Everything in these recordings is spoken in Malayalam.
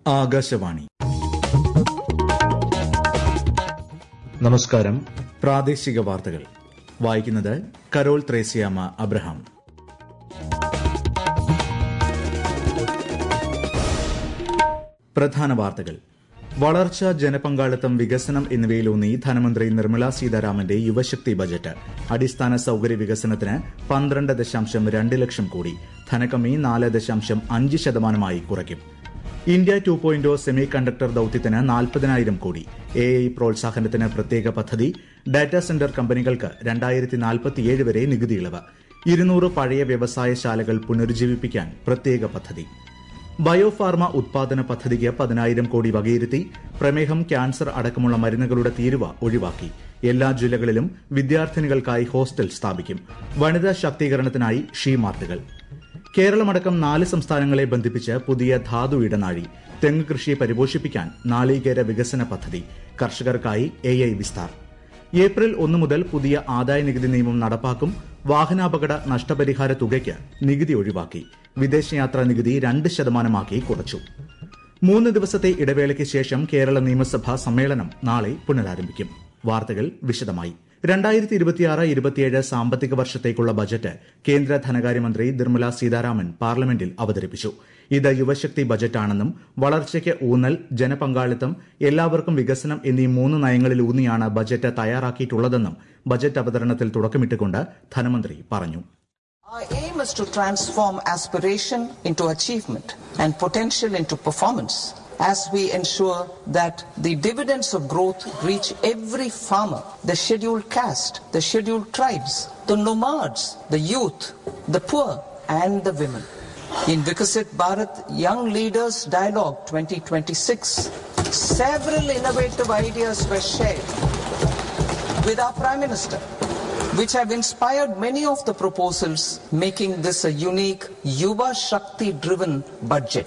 ആകാശവാണി നമസ്കാരം പ്രാദേശിക വാർത്തകൾ വായിക്കുന്നത് കരോൾ ത്രേസ്യാമ അബ്രഹാം പ്രധാന വാർത്തകൾ വളർച്ച ജനപങ്കാളിത്തം വികസനം എന്നിവയിലൂന്നി ധനമന്ത്രി നിർമ്മല സീതാരാമന്റെ യുവശക്തി ബജറ്റ് അടിസ്ഥാന സൌകര്യ വികസനത്തിന് പന്ത്രണ്ട് ദശാംശം രണ്ട് ലക്ഷം കോടി ധനകമ്മി നാല് ദശാംശം അഞ്ച് ശതമാനമായി കുറയ്ക്കും India two point semiconductor ദൌത്യത്തിന് നാൽപ്പതിനായിരം കോടി എ ഐ പ്രോത്സാഹനത്തിന് പ്രത്യേക പദ്ധതി ഡാറ്റാ സെന്റർ കമ്പനികൾക്ക് രണ്ടായിരത്തി നാൽപ്പത്തിയേഴ് വരെ നികുതി ഇളവ് ഇരുന്നൂറ് പഴയ വ്യവസായശാലകൾ പുനരുജ്ജീവിപ്പിക്കാൻ പ്രത്യേക പദ്ധതി ബയോഫാർമ ഉത്പാദന പദ്ധതിക്ക് പതിനായിരം കോടി വകയിരുത്തി പ്രമേഹം ക്യാൻസർ അടക്കമുള്ള മരുന്നുകളുടെ തീരുവ ഒഴിവാക്കി എല്ലാ ജില്ലകളിലും വിദ്യാർത്ഥിനികൾക്കായി ഹോസ്റ്റൽ സ്ഥാപിക്കും വനിതാ ശാക്തീകരണത്തിനായി ഷീ മാർട്ടുകൾ കേരളമടക്കം നാല് സംസ്ഥാനങ്ങളെ ബന്ധിപ്പിച്ച് പുതിയ ധാതു ഇടനാഴി തെങ്ങ് കൃഷിയെ പരിപോഷിപ്പിക്കാൻ നാളികേര വികസന പദ്ധതി കർഷകർക്കായി എ ഐ വിസ്താർ ഏപ്രിൽ ഒന്ന് മുതൽ പുതിയ ആദായ നികുതി നിയമം നടപ്പാക്കും വാഹനാപകട നഷ്ടപരിഹാര തുകയ്ക്ക് നികുതി ഒഴിവാക്കി വിദേശയാത്രാ നികുതി രണ്ട് ശതമാനമാക്കി കുറച്ചു മൂന്ന് ദിവസത്തെ ഇടവേളയ്ക്ക് ശേഷം കേരള നിയമസഭാ സമ്മേളനം നാളെ പുനരാരംഭിക്കും വാർത്തകൾ വിശദമായി രണ്ടായിരത്തി ഇരുപത്തിയാറ് ഇരുപത്തിയേഴ് സാമ്പത്തിക വർഷത്തേക്കുള്ള ബജറ്റ് കേന്ദ്ര ധനകാര്യമന്ത്രി നിർമ്മല സീതാരാമൻ പാർലമെന്റിൽ അവതരിപ്പിച്ചു ഇത് യുവശക്തി ബജറ്റാണെന്നും വളർച്ചയ്ക്ക് ഊന്നൽ ജനപങ്കാളിത്തം എല്ലാവർക്കും വികസനം എന്നീ മൂന്ന് നയങ്ങളിൽ ഊന്നിയാണ് ബജറ്റ് തയ്യാറാക്കിയിട്ടുള്ളതെന്നും ബജറ്റ് അവതരണത്തിൽ തുടക്കമിട്ടുകൊണ്ട് ധനമന്ത്രി പറഞ്ഞു Our aim is to transform aspiration into achievement and potential into performance as we ensure that the dividends of growth reach every farmer, the scheduled caste, the scheduled tribes, the nomads, the youth, the poor and the women. In Vikasit Bharat Young Leaders Dialogue 2026, several innovative ideas were shared with our Prime Minister which have inspired many of the proposals, making this a unique Yuva Shakti driven budget.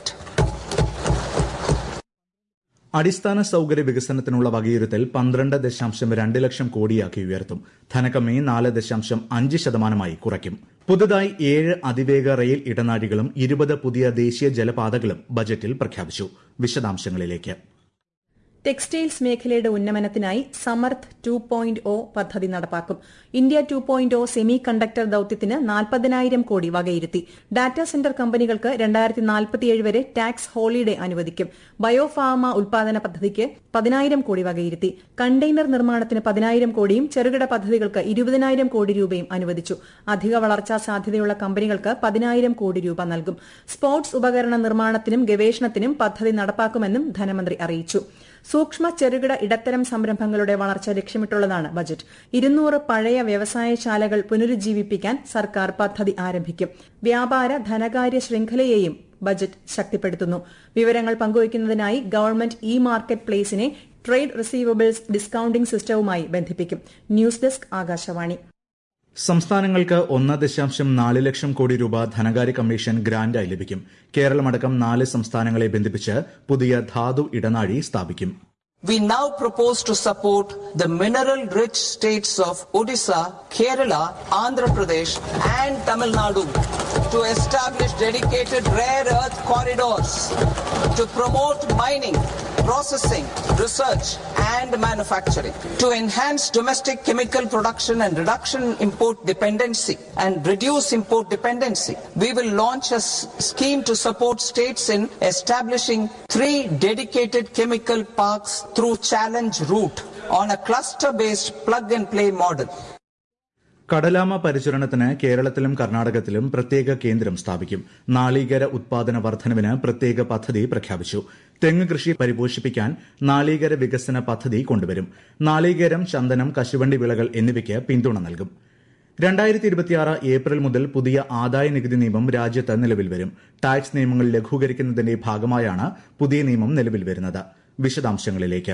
അടിസ്ഥാന സൌകര്യ വികസനത്തിനുള്ള വകയിരുത്തൽ പന്ത്രണ്ട് ദശാംശം രണ്ട് ലക്ഷം കോടിയാക്കി ഉയർത്തും ധനകമ്മി നാല് ദശാംശം അഞ്ച് ശതമാനമായി കുറയ്ക്കും പുതുതായി ഏഴ് അതിവേഗ റെയിൽ ഇടനാഴികളും ഇരുപത് പുതിയ ദേശീയ ജലപാതകളും ബജറ്റിൽ പ്രഖ്യാപിച്ചു വിശദാംശങ്ങളിലേക്ക് ടെക്സ്റ്റൈൽസ് മേഖലയുടെ ഉന്നമനത്തിനായി സമർത്ഥ് ടു പോയിന്റ് ഒ പദ്ധതി നടപ്പാക്കും India two point O semiconductor ദൌത്യത്തിന് നാൽപ്പതിനായിരം കോടി വകയിരുത്തി ഡാറ്റാ സെന്റർ കമ്പനികൾക്ക് രണ്ടായിരത്തി നാൽപ്പത്തിയേഴ് വരെ ടാക്സ് ഹോളിഡേ അനുവദിക്കും ബയോഫാർമ ഉൽപാദന പദ്ധതിക്ക് പതിനായിരം കോടി വകയിരുത്തി കണ്ടെയ്നർ നിർമ്മാണത്തിന് പതിനായിരം കോടിയും ചെറുകിട പദ്ധതികൾക്ക് ഇരുപതിനായിരം കോടി രൂപയും അനുവദിച്ചു അധിക വളർച്ചാ സാധ്യതയുള്ള കമ്പനികൾക്ക് പതിനായിരം കോടി രൂപ നൽകും സ്പോർട്സ് ഉപകരണ നിർമ്മാണത്തിനും ഗവേഷണത്തിനും പദ്ധതി നടപ്പാക്കുമെന്നും ധനമന്ത്രി അറിയിച്ചു സൂക്ഷ്മ ചെറുകിട ഇടത്തരം സംരംഭങ്ങളുടെ വളർച്ച ലക്ഷ്യമിട്ടുള്ളതാണ് ബജറ്റ് ഇരുന്നൂറ് പഴയ വ്യവസായശാലകൾ പുനരുജ്ജീവിപ്പിക്കാൻ സർക്കാർ പദ്ധതി ആരംഭിക്കും വ്യാപാര ധനകാര്യ ശൃംഖലയെയും ബജറ്റ് ശക്തിപ്പെടുത്തുന്നു വിവരങ്ങൾ പങ്കുവയ്ക്കുന്നതിനായി ഗവൺമെന്റ് ഇ മാർക്കറ്റ് പ്ലേസിനെ ട്രേഡ് റിസീവബിൾസ് ഡിസ്കൌണ്ടിംഗ് സിസ്റ്റവുമായി ബന്ധിപ്പിക്കും ന്യൂസ് ഡെസ്ക് ആകാശവാണി സംസ്ഥാനങ്ങൾക്ക് ഒന്ന് ദശാംശം നാല് ലക്ഷം കോടി രൂപ ധനകാര്യ കമ്മീഷൻ ഗ്രാന്റായി ലഭിക്കും കേരളമടക്കം നാല് സംസ്ഥാനങ്ങളെ ബന്ധിപ്പിച്ച് പുതിയ ധാതു ഇടനാഴി സ്ഥാപിക്കും We now propose to support the mineral rich states of Odisha, Kerala, Andhra Pradesh, and Tamil Nadu to establish dedicated rare earth corridors to promote mining, processing, research, and manufacturing. To enhance domestic chemical production and reduction in import dependency and reduce import dependency, we will launch a s- scheme to support states in establishing three dedicated chemical parks through challenge route on a cluster-based plug-and-play model. കടലാമ പരിചരണത്തിന് കേരളത്തിലും കർണാടകത്തിലും പ്രത്യേക കേന്ദ്രം സ്ഥാപിക്കും നാളികേര ഉത്പാദന വർധനവിന് പ്രത്യേക പദ്ധതി പ്രഖ്യാപിച്ചു തെങ്ങ് കൃഷി പരിപോഷിപ്പിക്കാൻ നാളികേര വികസന പദ്ധതി കൊണ്ടുവരും നാളികേരം ചന്ദനം കശുവണ്ടി വിളകൾ എന്നിവയ്ക്ക് പിന്തുണ നൽകും രണ്ടായിരത്തി ഇരുപത്തിയാറ് ഏപ്രിൽ മുതൽ പുതിയ ആദായ നികുതി നിയമം രാജ്യത്ത് നിലവിൽ വരും ടാക്സ് നിയമങ്ങൾ ലഘൂകരിക്കുന്നതിന്റെ ഭാഗമായാണ് പുതിയ നിയമം നിലവിൽ വരുന്നത് വിശദാംശങ്ങളിലേക്ക്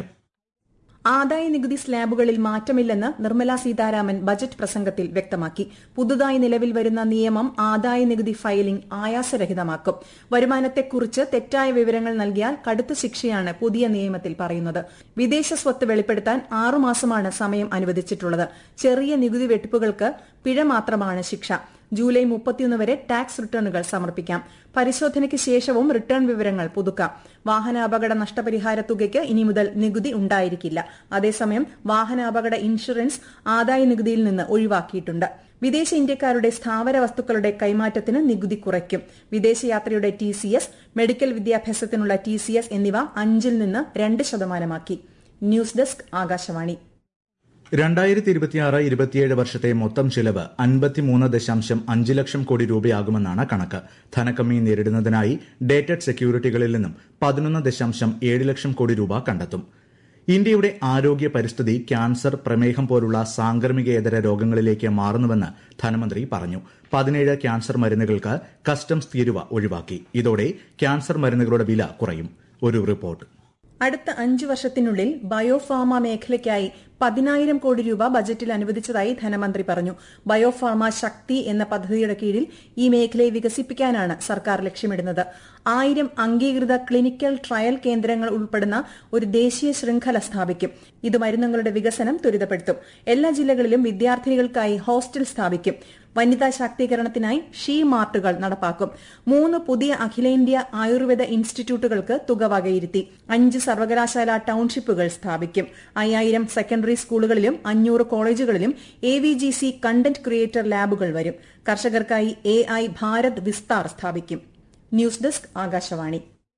ആദായ നികുതി സ്ലാബുകളിൽ മാറ്റമില്ലെന്ന് നിർമ്മല സീതാരാമൻ ബജറ്റ് പ്രസംഗത്തിൽ വ്യക്തമാക്കി പുതുതായി നിലവിൽ വരുന്ന നിയമം ആദായ നികുതി ഫയലിംഗ് ആയാസരഹിതമാക്കും വരുമാനത്തെക്കുറിച്ച് തെറ്റായ വിവരങ്ങൾ നൽകിയാൽ കടുത്ത ശിക്ഷയാണ് പുതിയ നിയമത്തിൽ പറയുന്നത് വിദേശ സ്വത്ത് വെളിപ്പെടുത്താൻ ആറുമാസമാണ് സമയം അനുവദിച്ചിട്ടുള്ളത് ചെറിയ നികുതി വെട്ടിപ്പുകൾക്ക് പിഴ മാത്രമാണ് ശിക്ഷ ജൂലൈ മുപ്പത്തിയൊന്ന് വരെ ടാക്സ് റിട്ടേണുകൾ സമർപ്പിക്കാം പരിശോധനയ്ക്ക് ശേഷവും റിട്ടേൺ വിവരങ്ങൾ പുതുക്കാം വാഹനാപകട നഷ്ടപരിഹാര തുകയ്ക്ക് ഇനി മുതൽ നികുതി ഉണ്ടായിരിക്കില്ല അതേസമയം വാഹനാപകട ഇൻഷുറൻസ് ആദായ നികുതിയിൽ നിന്ന് ഒഴിവാക്കിയിട്ടുണ്ട് വിദേശ ഇന്ത്യക്കാരുടെ സ്ഥാവര വസ്തുക്കളുടെ കൈമാറ്റത്തിന് നികുതി കുറയ്ക്കും വിദേശയാത്രയുടെ ടി സി എസ് മെഡിക്കൽ വിദ്യാഭ്യാസത്തിനുള്ള ടി സി എസ് എന്നിവ അഞ്ചിൽ നിന്ന് രണ്ട് ശതമാനമാക്കി ന്യൂസ് ഡെസ്ക് ആകാശവാണി രണ്ടായിരത്തി ഇരുപത്തിയാറ് ഇരുപത്തിയേഴ് വർഷത്തെ മൊത്തം ചിലവ് അൻപത്തിമൂന്ന് ദശാംശം അഞ്ച് ലക്ഷം കോടി രൂപയാകുമെന്നാണ് കണക്ക് ധനക്കമ്മി നേരിടുന്നതിനായി ഡേറ്റഡ് സെക്യൂരിറ്റികളിൽ നിന്നും പതിനൊന്ന് ദശാംശം ഏഴ് ലക്ഷം കോടി രൂപ കണ്ടെത്തും ഇന്ത്യയുടെ ആരോഗ്യ പരിസ്ഥിതി ക്യാൻസർ പ്രമേഹം പോലുള്ള സാംക്രമികേതര രോഗങ്ങളിലേക്ക് മാറുന്നുവെന്ന് ധനമന്ത്രി പറഞ്ഞു പതിനേഴ് ക്യാൻസർ മരുന്നുകൾക്ക് കസ്റ്റംസ് തീരുവ ഒഴിവാക്കി ഇതോടെ ക്യാൻസർ മരുന്നുകളുടെ വില കുറയും ഒരു റിപ്പോർട്ട് അടുത്ത അഞ്ചു വർഷത്തിനുള്ളിൽ ബയോഫാർമ മേഖലയ്ക്കായി പതിനായിരം കോടി രൂപ ബജറ്റിൽ അനുവദിച്ചതായി ധനമന്ത്രി പറഞ്ഞു ബയോഫാർമ ശക്തി എന്ന പദ്ധതിയുടെ കീഴിൽ ഈ മേഖലയെ വികസിപ്പിക്കാനാണ് സർക്കാർ ലക്ഷ്യമിടുന്നത് ആയിരം അംഗീകൃത ക്ലിനിക്കൽ ട്രയൽ കേന്ദ്രങ്ങൾ ഉൾപ്പെടുന്ന ഒരു ദേശീയ ശൃംഖല സ്ഥാപിക്കും ഇത് മരുന്നുകളുടെ വികസനം ത്വരിതപ്പെടുത്തും എല്ലാ ജില്ലകളിലും വിദ്യാർത്ഥിനികൾക്കായി ഹോസ്റ്റൽ സ്ഥാപിക്കും വനിതാ ശാക്തീകരണത്തിനായി ഷീ മാർട്ടുകൾ നടപ്പാക്കും മൂന്ന് പുതിയ അഖിലേന്ത്യാ ആയുർവേദ ഇൻസ്റ്റിറ്റ്യൂട്ടുകൾക്ക് തുക വകയിരുത്തി അഞ്ച് സർവകലാശാല ടൌൺഷിപ്പുകൾ സ്ഥാപിക്കും അയ്യായിരം സെക്കൻഡറി സ്കൂളുകളിലും അഞ്ഞൂറ് കോളേജുകളിലും A V G C content creator ലാബുകൾ വരും കർഷകർക്കായി എ ഐ ഭാരത് വിസ്താർ സ്ഥാപിക്കും ന്യൂസ് ഡെസ്ക് ആകാശവാണി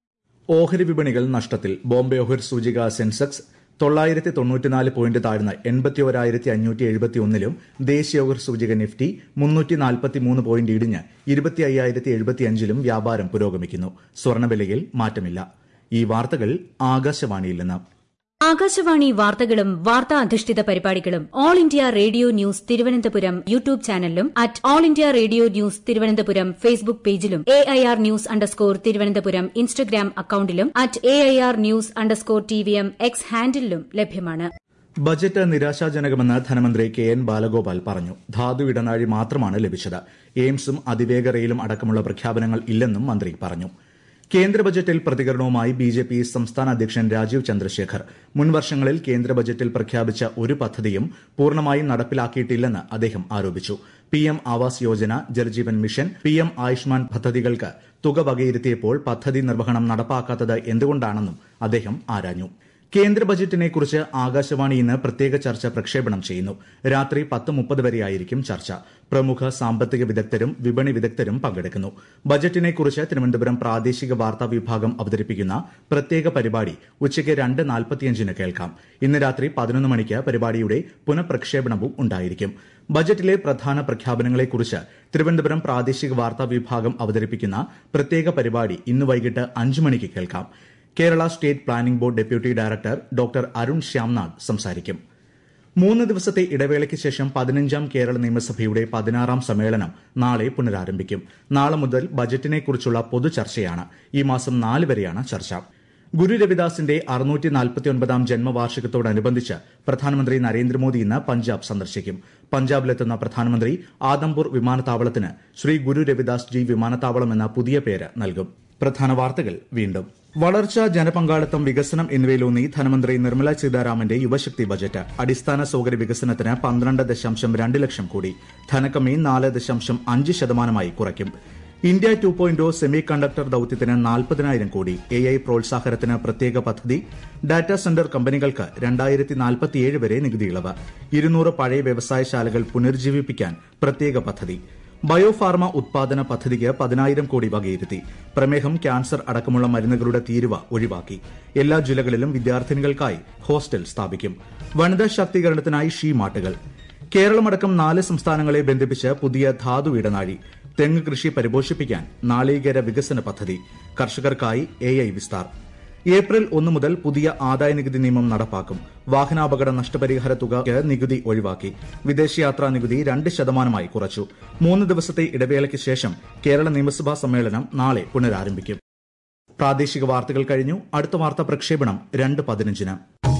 ഓഹരി വിപണികൾ നഷ്ടത്തിൽ ബോംബെ ഓഹരി സൂചിക സെൻസെക്സ് തൊള്ളായിരത്തി തൊണ്ണൂറ്റിനാല് പോയിന്റ് താഴ്ന്ന് എൺപത്തി ഒരായിരത്തി അഞ്ഞൂറ്റി എഴുപത്തി ഒന്നിലും ദേശീയ ഓഹരി സൂചിക നിഫ്റ്റി മുന്നൂറ്റി നാൽപ്പത്തി മൂന്ന് പോയിന്റ് ഇടിഞ്ഞ് ഇരുപത്തി അയ്യായിരത്തി എഴുപത്തിയഞ്ചിലും വ്യാപാരം പുരോഗമിക്കുന്നു സ്വർണ്ണവിലയിൽ മാറ്റമില്ല ഈ വാർത്തകൾ ആകാശവാണിയിൽ നിന്ന് ആകാശവാണി വാർത്തകളും വാർത്താ അധിഷ്ഠിത പരിപാടികളും all India radio news Thiruvananthapuram YouTube ചാനലിലും at all India radio news Thiruvananthapuram Facebook പേജിലും A I R news underscore Thiruvananthapuram Instagram അക്കൌണ്ടിലും at A I R news underscore T V M X ഹാൻഡിലും ലഭ്യമാണ് ബജറ്റ് നിരാശാജനകമെന്ന് ധനമന്ത്രി കെ എൻ ബാലഗോപാൽ പറഞ്ഞു ധാതു ഇടനാഴി മാത്രമാണ് ലഭിച്ചത് എയിംസും അതിവേഗ റെയിലും അടക്കമുള്ള പ്രഖ്യാപനങ്ങൾ ഇല്ലെന്നും മന്ത്രി പറഞ്ഞു കേന്ദ്ര ബജറ്റിൽ പ്രതികരണവുമായി ബി ജെ പി സംസ്ഥാന അധ്യക്ഷൻ രാജീവ് ചന്ദ്രശേഖർ മുൻവർഷങ്ങളിൽ കേന്ദ്ര ബജറ്റിൽ പ്രഖ്യാപിച്ച ഒരു പദ്ധതിയും പൂർണ്ണമായും നടപ്പിലാക്കിയിട്ടില്ലെന്ന് അദ്ദേഹം ആരോപിച്ചു P M Awas Yojana Jal Jeevan mission P M Ayushman പദ്ധതികൾക്ക് തുക വകയിരുത്തിയപ്പോൾ പദ്ധതി നിർവഹണം നടപ്പാക്കാത്തത് എന്തുകൊണ്ടാണെന്നും അദ്ദേഹം ആരാഞ്ഞു കേന്ദ്ര ബജറ്റിനെക്കുറിച്ച് ആകാശവാണി ഇന്ന് പ്രത്യേക ചർച്ച പ്രക്ഷേപണം ചെയ്യുന്നു രാത്രി പത്ത് മുപ്പത് വരെയായിരിക്കും ചർച്ച പ്രമുഖ സാമ്പത്തിക വിദഗ്ധരും വിപണി വിദഗ്ധരും പങ്കെടുക്കുന്നു ബജറ്റിനെക്കുറിച്ച് തിരുവനന്തപുരം പ്രാദേശിക വാർത്താ വിഭാഗം അവതരിപ്പിക്കുന്ന പ്രത്യേക പരിപാടി ഉച്ചയ്ക്ക് രണ്ട് നാൽപ്പത്തിയഞ്ചിന് കേൾക്കാം ഇന്ന് രാത്രി പതിനൊന്ന് മണിക്ക് പരിപാടിയുടെ പുനഃപ്രക്ഷേപണവും ഉണ്ടായിരിക്കും ബജറ്റിലെ പ്രധാന പ്രഖ്യാപനങ്ങളെക്കുറിച്ച് തിരുവനന്തപുരം പ്രാദേശിക വാർത്താ വിഭാഗം അവതരിപ്പിക്കുന്ന പ്രത്യേക പരിപാടി ഇന്ന് വൈകിട്ട് അഞ്ച് മണിക്ക് കേൾക്കാം Kerala state planning board deputy director doctor Arun Shyamnath സംസാരിക്കും മൂന്ന് ദിവസത്തെ ഇടവേളയ്ക്ക് ശേഷം പതിനഞ്ചാം കേരള നിയമസഭയുടെ പതിനാറാം സമ്മേളനം നാളെ പുനരാരംഭിക്കും നാളെ മുതൽ ബജറ്റിനെക്കുറിച്ചുള്ള പൊതുചർച്ചയാണ് ഈ മാസം നാല് വരെയാണ് ചർച്ച ഗുരു രവിദാസിന്റെ അറുന്നൂറ്റി നാൽപ്പത്തിയൊൻപതാം ജന്മവാർഷികത്തോടനുബന്ധിച്ച് പ്രധാനമന്ത്രി നരേന്ദ്രമോദി ഇന്ന് പഞ്ചാബ് സന്ദർശിക്കും പഞ്ചാബിലെത്തുന്ന പ്രധാനമന്ത്രി ആദംപൂർ വിമാനത്താവളത്തിന് ശ്രീ ഗുരു രവിദാസ് ജി വിമാനത്താവളം എന്ന പുതിയ പേര് നൽകും പ്രധാന വാർത്തകൾ വീണ്ടും വളർച്ച ജനപങ്കാളിത്തം വികസനം എന്നിവയിലൂന്നി ധനമന്ത്രി നിർമ്മല സീതാരാമന്റെ യുവശക്തി ബജറ്റ് അടിസ്ഥാന സൌകര്യ വികസനത്തിന് പന്ത്രണ്ട് ദശാംശം രണ്ട് ലക്ഷം കോടി ധനക്കമ്മി നാല് ദശാംശം അഞ്ച് ശതമാനമായി കുറയ്ക്കും India two point semiconductor ദൌത്യത്തിന് നാൽപ്പതിനായിരം കോടി എ ഐ പ്രോത്സാഹനത്തിന് പ്രത്യേക പദ്ധതി ഡാറ്റാ സെന്റർ കമ്പനികൾക്ക് രണ്ടായിരത്തി നാൽപ്പത്തിയേഴ് വരെ നികുതി ഇളവ് ഇരുന്നൂറ് പഴയ വ്യവസായശാലകൾ പുനർജീവിപ്പിക്കാൻ പ്രത്യേക പദ്ധതി ബയോഫാർമ ഉത്പാദന പദ്ധതിക്ക് പതിനായിരം കോടി വകയിരുത്തി പ്രമേഹം ക്യാൻസർ അടക്കമുള്ള മരുന്നുകളുടെ തീരുവ ഒഴിവാക്കി എല്ലാ ജില്ലകളിലും വിദ്യാർത്ഥിനികൾക്കായി ഹോസ്റ്റൽ സ്ഥാപിക്കും വനിതാ ശാക്തീകരണത്തിനായി ഷീ മാട്ടുകൾ കേരളമടക്കം നാല് സംസ്ഥാനങ്ങളെ ബന്ധിപ്പിച്ച് പുതിയ ധാതു ഇടനാഴി തെങ്ങ് കൃഷി പരിപോഷിപ്പിക്കാൻ നാളികേര വികസന പദ്ധതി കർഷകർക്കായി എ ഐ വിസ്താർ ഏപ്രിൽ ഒന്ന് മുതൽ പുതിയ ആദായ നികുതി നിയമം നടപ്പാക്കും വാഹനാപകട നഷ്ടപരിഹാര തുകയ്ക്ക് നികുതി ഒഴിവാക്കി വിദേശയാത്രാ നികുതി രണ്ട് ശതമാനമായി കുറച്ചു മൂന്ന് ദിവസത്തെ ഇടവേളയ്ക്ക് ശേഷം കേരള നിയമസഭാ സമ്മേളനം നാളെ പുനരാരംഭിക്കും പ്രാദേശിക വാർത്തകൾ കഴിഞ്ഞു അടുത്ത വാർത്താ പ്രക്ഷേപണം രണ്ട് പതിനഞ്ചിന്